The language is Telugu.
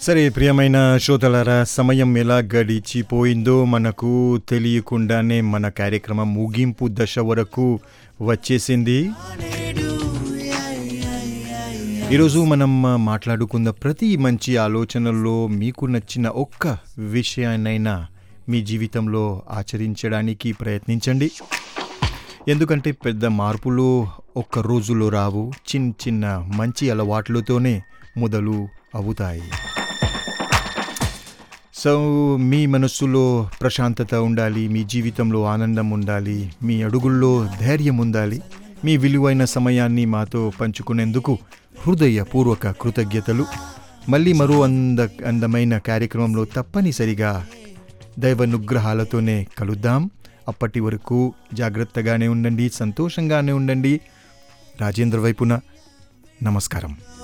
సరే ప్రియమైన శ్రోతలారా సమయం ఎలా గడిచిపోయిందో మనకు తెలియకుండానే మన కార్యక్రమం ముగింపు దశ వరకు వచ్చేసింది ఈరోజు మనం మాట్లాడుకున్న ప్రతి మంచి ఆలోచనల్లో మీకు నచ్చిన ఒక్క విషయాన్నైనా మీ జీవితంలో ఆచరించడానికి ప్రయత్నించండి ఎందుకంటే పెద్ద మార్పులు ఒక్క రోజులో రావు చిన్న చిన్న మంచి అలవాట్లతోనే మొదలు అవుతాయి సో మీ మనస్సులో ప్రశాంతత ఉండాలి మీ జీవితంలో ఆనందం ఉండాలి మీ అడుగుల్లో ధైర్యం ఉండాలి మీ విలువైన సమయాన్ని మాతో పంచుకునేందుకు హృదయపూర్వక కృతజ్ఞతలు మళ్ళీ మరో అంద అందమైన కార్యక్రమంలో తప్పనిసరిగా దైవనుగ్రహాలతోనే కలుద్దాం అప్పటి వరకు జాగ్రత్తగానే ఉండండి సంతోషంగానే ఉండండి రాజేంద్ర వైపున నమస్కారం